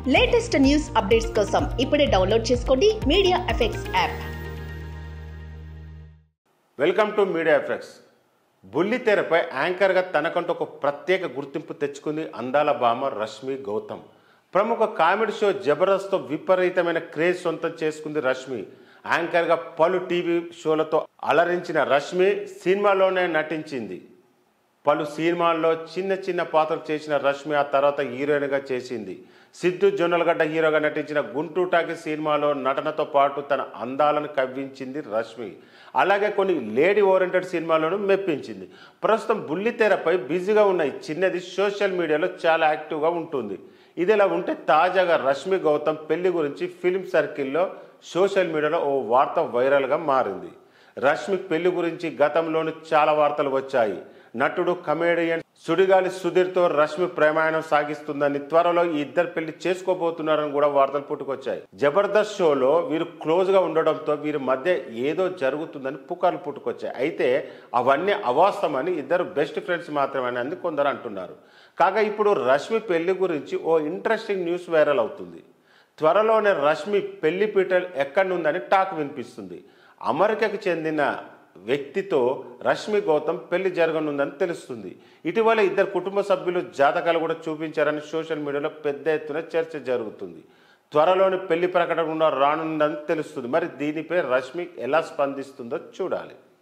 latest news updates కోసం ఇప్పుడే download చేసుకోండి media effects app welcome to media effects బుల్లితెరపై యాంకర్గా తనకంటూ ఒక ప్రత్యేక గుర్తింపు తెచ్చుకుంది అందాల భామ రష్మి గౌతమ్ ప్రముఖ కామెడీ షో జబర్దస్త్తో విపరీతమైన క్రేజ్ సొంతం చేసుకుంది రష్మి యాంకర్గా పలు టీవీ షోలతో అలరించిన రష్మి సినిమాలోనే నటించింది పలు సినిమాల్లో చిన్న చిన్న పాత్రలు చేసిన రష్మి ఆ తర్వాత హీరోయిన్గా చేసింది సిద్ధు జొన్నలగడ్డ హీరోగా నటించిన గుంటూరు టాకీ సినిమాలో నటనతో పాటు తన అందాలను కవ్వించింది రష్మి అలాగే కొన్ని లేడీ ఓరియంటెడ్ సినిమాలను మెప్పించింది ప్రస్తుతం బుల్లితెరపై బిజీగా ఉన్న ఈ చిన్నది సోషల్ మీడియాలో చాలా యాక్టివ్గా ఉంటుంది ఇదిలా ఉంటే తాజాగా రష్మి గౌతమ్ పెళ్లి గురించి ఫిల్మ్ సర్కిల్లో సోషల్ మీడియాలో ఓ వార్త వైరల్గా మారింది రష్మి పెళ్లి గురించి గతంలోని చాలా వార్తలు వచ్చాయి నటుడు కమేడియన్ సుడిగాలి సుధీర్తో రష్మి ప్రయాణం సాగిస్తుందని త్వరలో ఈ ఇద్దరు పెళ్లి చేసుకోబోతున్నారని కూడా వార్తలు పుట్టుకొచ్చాయి జబర్దస్త్ షోలో వీరు క్లోజ్ గా ఉండడంతో వీరి మధ్య ఏదో జరుగుతుందని పుకార్లు పుట్టుకొచ్చాయి అయితే అవన్నీ అవాస్తవమని ఇద్దరు బెస్ట్ ఫ్రెండ్స్ మాత్రమేనని కొందరు అంటున్నారు కాగా ఇప్పుడు రష్మి పెళ్లి గురించి ఓ ఇంట్రెస్టింగ్ న్యూస్ వైరల్ అవుతుంది త్వరలోనే రష్మి పెళ్లి పీటలు ఎక్కడుందని టాక్ వినిపిస్తుంది అమెరికాకు చెందిన వ్యక్తితో రష్మి గౌతమ్ పెళ్లి జరగనుందని తెలుస్తుంది ఇటీవల ఇద్దరు కుటుంబ సభ్యులు జాతకాలు కూడా చూపించారని సోషల్ మీడియాలో పెద్ద ఎత్తున చర్చ జరుగుతుంది త్వరలోని పెళ్లి ప్రకటన కూడా రానుందని తెలుస్తుంది మరి దీనిపై రష్మి ఎలా స్పందిస్తుందో చూడాలి